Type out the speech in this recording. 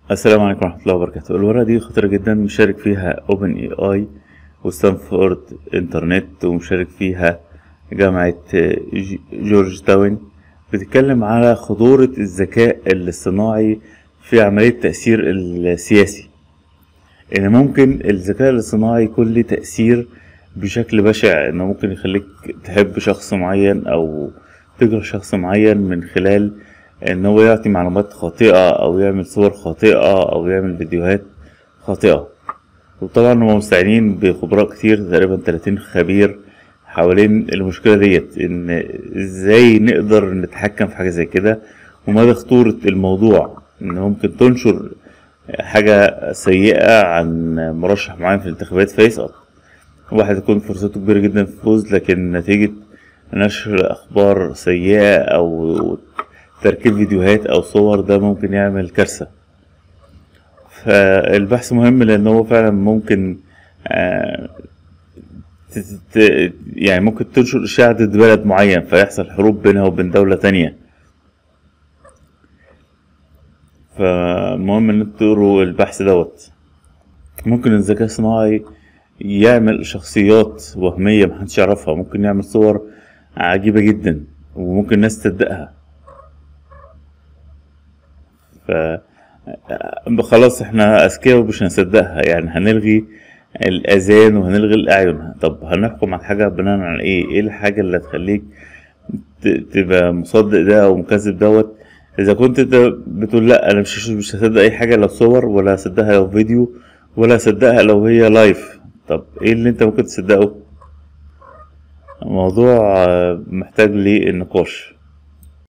السلام عليكم ورحمة الله وبركاته الورقة دي خطيرة جدا مشارك فيها اوبن اي اي وستانفورد انترنت ومشارك فيها جامعة ج- جورج تاون بتتكلم على خطورة الذكاء الاصطناعي في عملية تأثير السياسي ان ممكن الذكاء الاصطناعي يكون له تأثير بشكل بشع انه ممكن يخليك تحب شخص معين او تكره شخص معين من خلال ان هو يعطي معلومات خاطئة او يعمل صور خاطئة او يعمل فيديوهات خاطئة وطبعا هم مستعينين بخبراء كتير تقريبا 30 خبير حوالين المشكلة ديت ان ازاي نقدر نتحكم في حاجة زي كده ومدى خطورة الموضوع ان ممكن تنشر حاجة سيئة عن مرشح معين في الانتخابات فيسقط واحد يكون فرصته كبيرة جدا في الفوز لكن نتيجة نشر أخبار سيئة أو تركيب فيديوهات أو صور ده ممكن يعمل كارثة فالبحث مهم لأن هو فعلا ممكن آه، ت- ت- يعني ممكن تنشر إشاعة ضد بلد معين فيحصل حروب بينها وبين دولة تانية فالمهم ان انتوا تقروا البحث دوت ممكن الذكاء الصناعي يعمل شخصيات وهمية محدش يعرفها ممكن يعمل صور عجيبة جدا وممكن الناس تصدقها ف خلاص احنا اذكياء ومش هنصدقها يعني هنلغي الاذان وهنلغي الاعين طب هنحكم على الحاجة بناء على ايه ايه الحاجة اللي هتخليك ت- تبقى مصدق ده او مكذب دوت اذا كنت انت بتقول لا انا مش مش هصدق اي حاجه لو صور ولا هصدقها لو فيديو ولا هصدقها لو هي لايف طب ايه اللي انت ممكن تصدقه الموضوع آه، محتاج للنقاش